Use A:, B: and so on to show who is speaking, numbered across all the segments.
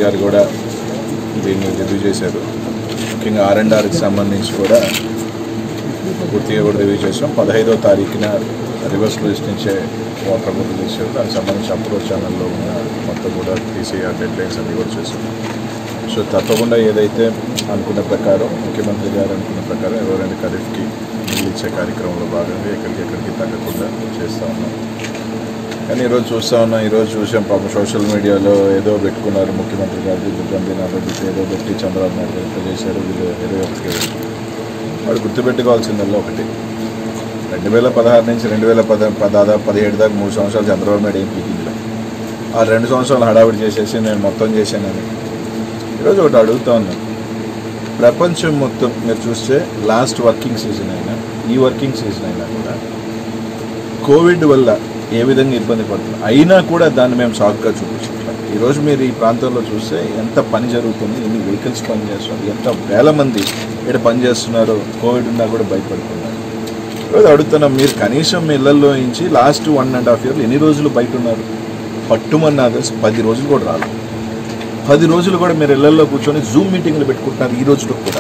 A: గారు కూడా దీన్ని రివ్యూ చేశారు ముఖ్యంగా ఆర్ అండ్ ఆర్కి సంబంధించి కూడా పూర్తిగా కూడా రివ్యూ చేసాం పదహైదో తారీఖున రివర్స్ లిస్ట్ నుంచే వాటర్ కూడా చేశారు దానికి సంబంధించి అప్రోచ్ ఛానల్లో ఉన్న మొత్తం కూడా తీసి ఆ డెడ్ లైన్స్ అన్ని కూడా చేశాం సో తప్పకుండా ఏదైతే అనుకున్న ప్రకారం ముఖ్యమంత్రి గారు అనుకున్న ప్రకారం ఎవరైనా ఖరీఫ్కి నీళ్ళు ఇచ్చే కార్యక్రమంలో భాగంగా ఎక్కడికి ఎక్కడికి తగ్గకుండా చేస్తూ ఉన్నాం కానీ ఈరోజు చూస్తూ ఉన్నాం ఈరోజు చూసాం పాపం సోషల్ మీడియాలో ఏదో పెట్టుకున్నారు ముఖ్యమంత్రి గారు గంభీరాబాద్ ఏదో పెట్టి చంద్రబాబు నాయుడు గారు ఇట్లా చేశారు వీళ్ళు ఏదో ఒకటి వాడు గుర్తుపెట్టుకోవాల్సిందల్లా ఒకటి రెండు వేల పదహారు నుంచి రెండు వేల పద దాదాపు పదిహేడు దాకా మూడు సంవత్సరాలు చంద్రబాబు నాయుడు ఏం పీకిందిలే ఆ రెండు సంవత్సరాలు హడావిడి చేసేసి నేను మొత్తం చేశానని ఈరోజు ఒకటి అడుగుతా ఉన్నాను ప్రపంచం మొత్తం మీరు చూస్తే లాస్ట్ వర్కింగ్ సీజన్ అయినా ఈ వర్కింగ్ సీజన్ అయినా కూడా కోవిడ్ వల్ల ఏ విధంగా ఇబ్బంది పడుతుంది అయినా కూడా దాన్ని మేము సాగుగా చూపించట్లేదు ఈరోజు మీరు ఈ ప్రాంతంలో చూస్తే ఎంత పని జరుగుతుంది ఎన్ని వెహికల్స్ పని చేస్తున్నారు ఎంత వేల మంది ఇక్కడ పని చేస్తున్నారో కోవిడ్ ఉన్నా కూడా భయపడుతున్నారు ఈరోజు అడుగుతున్నాం మీరు కనీసం మీ ఇళ్లలో నుంచి లాస్ట్ వన్ అండ్ హాఫ్ ఇయర్లు ఎన్ని రోజులు బయట ఉన్నారు పట్టుమన్నా తెలిసి పది రోజులు కూడా రాలేదు పది రోజులు కూడా మీరు ఇళ్లలో కూర్చొని జూమ్ మీటింగ్లు పెట్టుకుంటున్నారు ఈ రోజులో కూడా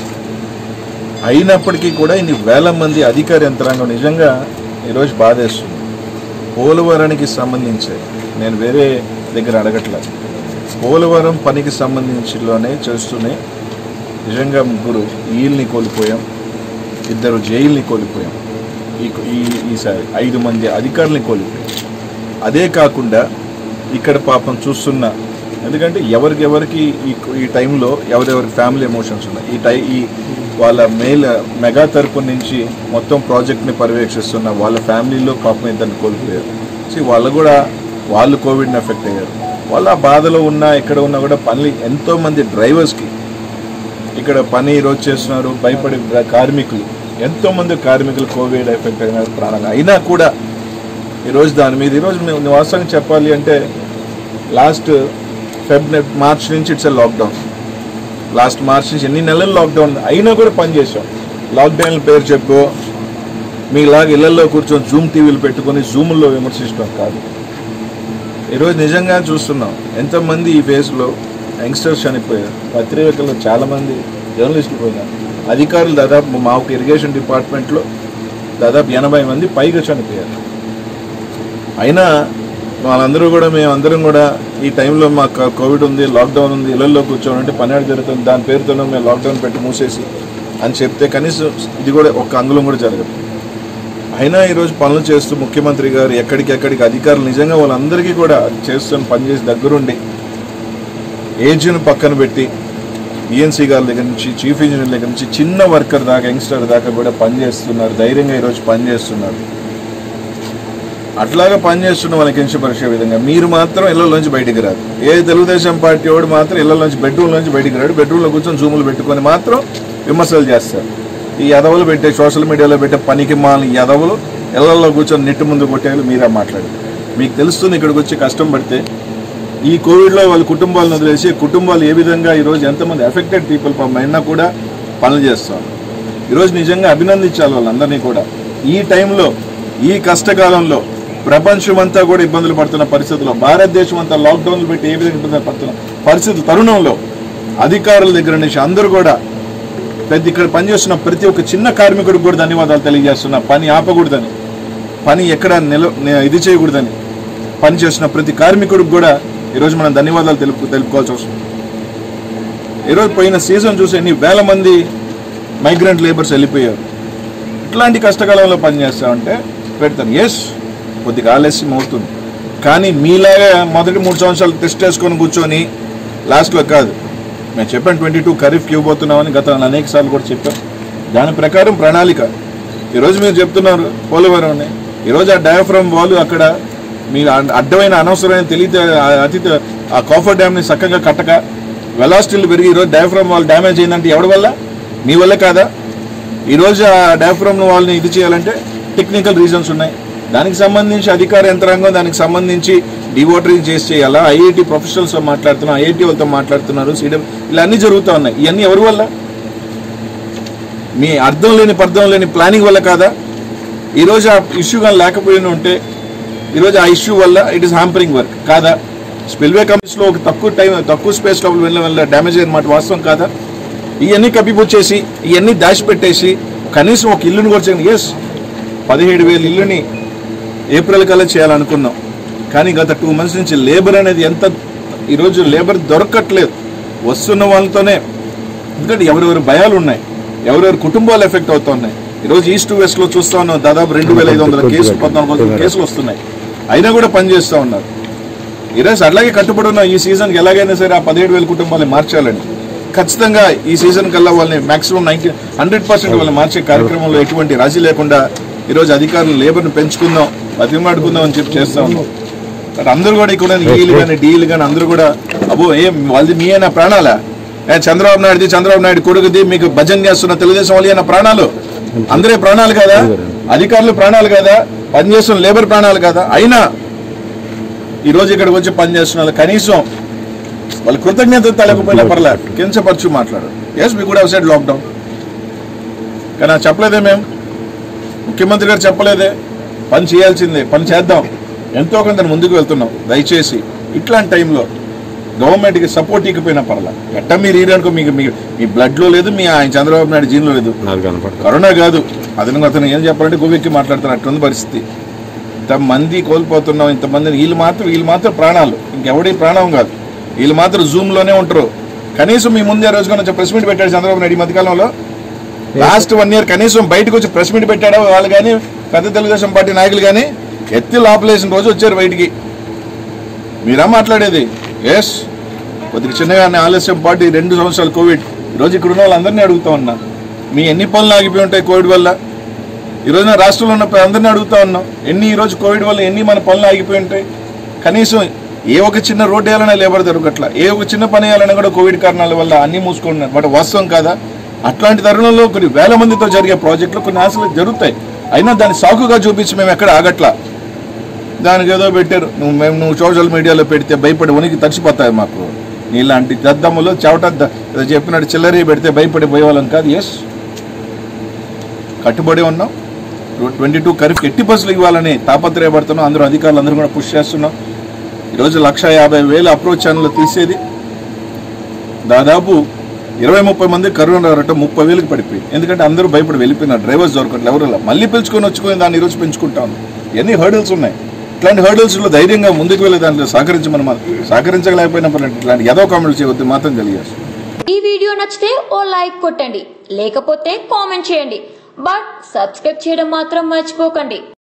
A: అయినప్పటికీ కూడా ఇన్ని వేల మంది అధికార యంత్రాంగం నిజంగా ఈరోజు బాధేస్తుంది పోలవరానికి సంబంధించి నేను వేరే దగ్గర అడగట్లేదు పోలవరం పనికి సంబంధించిలోనే చేస్తూనే నిజంగా ముగ్గురు ఈల్ని కోల్పోయాం ఇద్దరు జైల్ని కోల్పోయాం ఈ ఈ ఈసారి ఐదు మంది అధికారుల్ని కోల్పోయాం అదే కాకుండా ఇక్కడ పాపం చూస్తున్న ఎందుకంటే ఎవరికి ఎవరికి ఈ ఈ టైంలో ఎవరెవరికి ఫ్యామిలీ ఎమోషన్స్ ఉన్నాయి ఈ టై ఈ వాళ్ళ మేల్ మెగా తరపు నుంచి మొత్తం ప్రాజెక్ట్ని పర్యవేక్షిస్తున్న వాళ్ళ ఫ్యామిలీలో పాపం ఇద్దరిని కోల్పోయారు సో వాళ్ళు కూడా వాళ్ళు కోవిడ్ని ఎఫెక్ట్ అయ్యారు వాళ్ళు ఆ బాధలో ఉన్నా ఎక్కడ ఉన్నా కూడా పనులు ఎంతో మంది డ్రైవర్స్కి ఇక్కడ పని ఈరోజు చేస్తున్నారు భయపడి కార్మికులు ఎంతో మంది కార్మికులు కోవిడ్ ఎఫెక్ట్ అయినారు ప్రాణంగా అయినా కూడా ఈరోజు దాని మీద ఈరోజు మేము వాస్తవంగా చెప్పాలి అంటే లాస్ట్ ఫెబ్ మార్చ్ నుంచి ఇట్స్ లాక్డౌన్ లాస్ట్ మార్చ్ నుంచి ఎన్ని నెలలు లాక్డౌన్ అయినా కూడా పనిచేసాం లాక్డౌన్ పేరు చెప్పు మీలాగా ఇళ్లలో కూర్చొని జూమ్ టీవీలు పెట్టుకొని జూమ్లో విమర్శించడం కాదు ఈరోజు నిజంగా చూస్తున్నాం ఎంతమంది ఈ ఫేజ్లో యంగ్స్టర్స్ చనిపోయారు పత్రికల్లో చాలామంది జర్నలిస్టులు పోయినారు అధికారులు దాదాపు మా ఒక ఇరిగేషన్ డిపార్ట్మెంట్లో దాదాపు ఎనభై మంది పైగా చనిపోయారు అయినా వాళ్ళందరూ కూడా మేము అందరం కూడా ఈ టైంలో మాకు కోవిడ్ ఉంది లాక్డౌన్ ఉంది ఇళ్లలో కూర్చోనంటే పని ఆడ జరుగుతుంది దాని పేరుతోనే మేము లాక్డౌన్ పెట్టి మూసేసి అని చెప్తే కనీసం ఇది కూడా ఒక్క అంగుళం కూడా జరగదు అయినా ఈరోజు పనులు చేస్తూ ముఖ్యమంత్రి గారు ఎక్కడికి ఎక్కడికి అధికారులు నిజంగా వాళ్ళందరికీ కూడా చేస్తున్న పనిచేసి దగ్గరుండి ఏజ్ను పక్కన పెట్టి ఈఎన్సీ గారి దగ్గర నుంచి చీఫ్ ఇంజనీర్ దగ్గర నుంచి చిన్న వర్కర్ దాకా యంగ్స్టర్ దాకా కూడా పనిచేస్తున్నారు ధైర్యంగా ఈరోజు పనిచేస్తున్నారు అట్లాగా పనిచేస్తున్న వాళ్ళకి కించపరిచే విధంగా మీరు మాత్రం ఇళ్లలోంచి బయటికి రాదు ఏ తెలుగుదేశం పార్టీ వాడు మాత్రం ఇళ్లలోంచి బెడ్రూమ్లోంచి బయటికి రాడు బెడ్రూమ్లో కూర్చొని జూములు పెట్టుకొని మాత్రం విమర్శలు చేస్తారు ఈ యదవులు పెట్టే సోషల్ మీడియాలో పెట్టే పనికి మాలిన యదవులు ఇళ్లలో కూర్చొని నెట్టు ముందు కొట్టేయాలి మీరే మాట్లాడారు మీకు తెలుస్తుంది ఇక్కడికి వచ్చి కష్టం పడితే ఈ కోవిడ్లో వాళ్ళ కుటుంబాలను వదిలేసి కుటుంబాలు ఏ విధంగా ఈరోజు ఎంతమంది ఎఫెక్టెడ్ పీపుల్ అయినా కూడా పనులు చేస్తాం ఈరోజు నిజంగా అభినందించాలి వాళ్ళందరినీ కూడా ఈ టైంలో ఈ కష్టకాలంలో ప్రపంచమంతా కూడా ఇబ్బందులు పడుతున్న పరిస్థితుల్లో భారతదేశం అంతా లాక్డౌన్లు పెట్టి ఏ విధంగా ఇబ్బందులు పడుతున్న పరిస్థితుల తరుణంలో అధికారుల దగ్గర నుంచి అందరూ కూడా ప్రతి ఇక్కడ పనిచేస్తున్న ప్రతి ఒక్క చిన్న కార్మికుడికి కూడా ధన్యవాదాలు తెలియజేస్తున్నా పని ఆపకూడదని పని ఎక్కడ నిల ని- ఇది చేయకూడదని పని చేస్తున్న ప్రతి కార్మికుడికి కూడా ఈరోజు మనం ధన్యవాదాలు తెలుపు తెలుపుకోవాల్సి వస్తుంది ఈరోజు పోయిన సీజన్ చూసి ఎన్ని వేల మంది మైగ్రెంట్ లేబర్స్ వెళ్ళిపోయారు ఇట్లాంటి కష్టకాలంలో పనిచేస్తామంటే పెడతాను ఎస్ కొద్దిగా ఆలస్యం అవుతుంది కానీ మీలాగా మొదటి మూడు సంవత్సరాలు టెస్ట్ చేసుకొని కూర్చొని లాస్ట్లో కాదు మేము చెప్పాను ట్వంటీ టూ ఖరీఫ్కి ఇవ్వబోతున్నామని గత అనేక సార్లు కూడా చెప్పాం దాని ప్రకారం ప్రణాళిక ఈరోజు మీరు చెప్తున్నారు పోలవరం ఈరోజు ఆ డయాఫ్రమ్ వాల్ అక్కడ మీరు అడ్- అడ్డమైన అనవసరమైన తెలియతే అతి ఆ కాఫర్ డ్యామ్ని చక్కగా కట్టక వెలాసిటీలు పెరిగి ఈరోజు డయాఫ్రమ్ వాల్ డ్యామేజ్ అయిందంటే ఎవరి వల్ల మీ వల్ల కాదా ఈరోజు ఆ డయాఫ్రమ్ వాళ్ళని ఇది చేయాలంటే టెక్నికల్ రీజన్స్ ఉన్నాయి దానికి సంబంధించి అధికార యంత్రాంగం దానికి సంబంధించి డివోటరింగ్ చేసి చేయాలా ఐఐటి ప్రొఫెషనల్స్తో మాట్లాడుతున్నాం ఐఐటి వాళ్ళతో మాట్లాడుతున్నారు సీడమ్ ఇలా అన్నీ జరుగుతూ ఉన్నాయి ఇవన్నీ ఎవరి వల్ల మీ అర్థం లేని పర్థం లేని ప్లానింగ్ వల్ల కాదా ఈరోజు ఆ ఇష్యూ కానీ లేకపోయిన ఉంటే ఈరోజు ఆ ఇష్యూ వల్ల ఇట్ ఇస్ హాంపరింగ్ వర్క్ కాదా స్పిల్వే కంపెనీస్లో ఒక తక్కువ టైం తక్కువ స్పేస్ లో వెళ్ళిన వల్ల డ్యామేజ్ అయిన మాట వాస్తవం కాదా ఇవన్నీ కప్పిపుచ్చేసి ఇవన్నీ దాచిపెట్టేసి కనీసం ఒక ఇల్లుని కూడా చేయండి ఎస్ పదిహేడు వేల ఇల్లుని ఏప్రిల్ కల్లా చేయాలనుకున్నాం కానీ గత టూ మంత్స్ నుంచి లేబర్ అనేది ఎంత ఈరోజు లేబర్ దొరకట్లేదు వస్తున్న వాళ్ళతోనే ఎందుకంటే ఎవరెవరి భయాలు ఉన్నాయి ఎవరెవరి కుటుంబాలు ఎఫెక్ట్ అవుతున్నాయి ఈరోజు ఈస్ట్ వెస్ట్ లో చూస్తా ఉన్నాం దాదాపు రెండు వేల ఐదు వందల కేసులు పద్నాలుగు వందల కేసులు వస్తున్నాయి అయినా కూడా పనిచేస్తూ ఉన్నారు ఈరోజు అట్లాగే కట్టుబడి ఉన్న ఈ సీజన్కి ఎలాగైనా సరే ఆ పదిహేడు వేల కుటుంబాలని మార్చాలండి ఖచ్చితంగా ఈ సీజన్ కల్లా వాళ్ళని మాక్సిమం నైన్టీ హండ్రెడ్ పర్సెంట్ వాళ్ళని మార్చే కార్యక్రమంలో ఎటువంటి రాజీ లేకుండా ఈరోజు అధికారులు లేబర్ని పెంచుకుందాం బతిమాడుకుందాం అని చెప్పి చేస్తా ఉన్నాం కానీ అందరూ కూడా ఇక్కడ ఈలు కానీ డీలు కానీ అందరూ కూడా అబ్బో ఏం వాళ్ళది మీ అయినా ప్రాణాలా ఏ చంద్రబాబు నాయుడుది చంద్రబాబు నాయుడు కొడుకుది మీకు భజన చేస్తున్న తెలుగుదేశం వాళ్ళు అయినా ప్రాణాలు అందరే ప్రాణాలు కదా అధికారులు ప్రాణాలు కదా పనిచేస్తున్న లేబర్ ప్రాణాలు కదా అయినా ఈ రోజు ఇక్కడికి వచ్చి పనిచేస్తున్న వాళ్ళు కనీసం వాళ్ళు కృతజ్ఞత తలకపోయినా పర్లే కించపరచు మాట్లాడు ఎస్ మీ కూడా సైడ్ లాక్డౌన్ కానీ అది చెప్పలేదే మేము ముఖ్యమంత్రి గారు చెప్పలేదే పని చేయాల్సిందే పని చేద్దాం ఎంతో కొంత ముందుకు వెళ్తున్నాం దయచేసి ఇట్లాంటి టైంలో గవర్నమెంట్కి సపోర్ట్ ఇకపోయినా పర్లా ఎట్టా మీరు ఈరనుకో మీకు మీ మీ బ్లడ్లో లేదు మీ ఆయన చంద్రబాబు నాయుడు జీన్లో లేదు
B: నాకు కనపడదు
A: కరోనా కాదు అతను అతను ఏం చెప్పాలంటే గువ్వెక్కి మాట్లాడుతారు అట్టుంది పరిస్థితి ఇంతమంది కోల్పోతున్నాం ఇంతమందిని వీళ్ళు మాత్రం వీళ్ళు మాత్రం ప్రాణాలు ఇంకెవడి ప్రాణం కాదు వీళ్ళు మాత్రం జూమ్ లోనే ఉంటారు కనీసం మీ ముందే రోజు కన్నా ప్రెస్ మీట్ పెట్టాడు చంద్రబాబు నాయుడు ఈ మధ్యకాలంలో లాస్ట్ వన్ ఇయర్ కనీసం బయటకు వచ్చి ప్రెస్ మీట్ పెట్టాడు వాళ్ళు కానీ పెద్ద తెలుగుదేశం పార్టీ నాయకులు కానీ ఎత్తి లోపలేసిన రోజు వచ్చారు బయటికి మీరా మాట్లాడేది ఎస్ కొద్దిగా చిన్నగానే ఆలస్యం పాటు ఈ రెండు సంవత్సరాలు కోవిడ్ ఈరోజు ఇక్కడ ఉన్న వాళ్ళందరినీ అడుగుతా ఉన్నా మీ ఎన్ని పనులు ఆగిపోయి ఉంటాయి కోవిడ్ వల్ల ఈ రోజున రాష్ట్రంలో ఉన్న అందరినీ అడుగుతా ఉన్నాం ఎన్ని ఈ రోజు కోవిడ్ వల్ల ఎన్ని మన పనులు ఆగిపోయి ఉంటాయి కనీసం ఏ ఒక చిన్న రోడ్డు వేయాలన్నా లేబర్ దొరకట్లా ఏ ఒక చిన్న పని వేయాలన్నా కూడా కోవిడ్ కారణాల వల్ల అన్ని మూసుకుంటున్నారు బట్ వాస్తవం కాదా అట్లాంటి తరుణంలో కొన్ని వేల మందితో జరిగే ప్రాజెక్టులు కొన్ని ఆశలు జరుగుతాయి అయినా దాన్ని సాకుగా చూపించి మేము ఎక్కడ ఆగట్లా దానికి ఏదో పెట్టారు నువ్వు మేము నువ్వు సోషల్ మీడియాలో పెడితే భయపడి ఉనికి తడిచిపోతాయి మాకు నీలాంటి దద్దమ్మలు చెవట ద- ఏదో చెప్పినట్టు చిల్లరి పెడితే భయపడి పోయేవాళ్ళం కాదు ఎస్ కట్టుబడి ఉన్నాం ట్వంటీ టూ ఖరీఫ్ ఎట్టి బస్సులు ఇవ్వాలని తాపత్రయపడుతున్నాం అందరూ అధికారులు అందరూ కూడా పుష్ చేస్తున్నాం ఈరోజు లక్ష యాభై వేల అప్రోచ్ ఛానల్ తీసేది దాదాపు ఇరవై ముప్పై మంది కరోనా రావటం ముప్పై వేలకు పడిపోయింది ఎందుకంటే అందరూ భయపడి వెళ్ళిపోయినారు డ్రైవర్స్ దొరకట్లేదు ఎవరు ఇలా. మళ్ళీ పిలుచుకొని వచ్చుకొని దాన్ని ఈరోజు పెంచుకుంటాం ఎన్ని హర్డల్స్ ఉన్నాయి ఇట్లాంటి hurdles లో ధైర్యంగా ముందుకు వెళ్ళే దాంట్లో సహకరించమని మనం సహకరించలేకపోయినా పర్లేదు ఇట్లాంటి ఏదో కామెంట్లు చేయవద్దు మాత్రం తెలియజేస్తాం
C: ఈ వీడియో నచ్చితే ఓ లైక్ కొట్టండి లేకపోతే కామెంట్ చేయండి బట్ సబ్స్క్రైబ్ చేయడం మాత్రం మర్చిపోకండి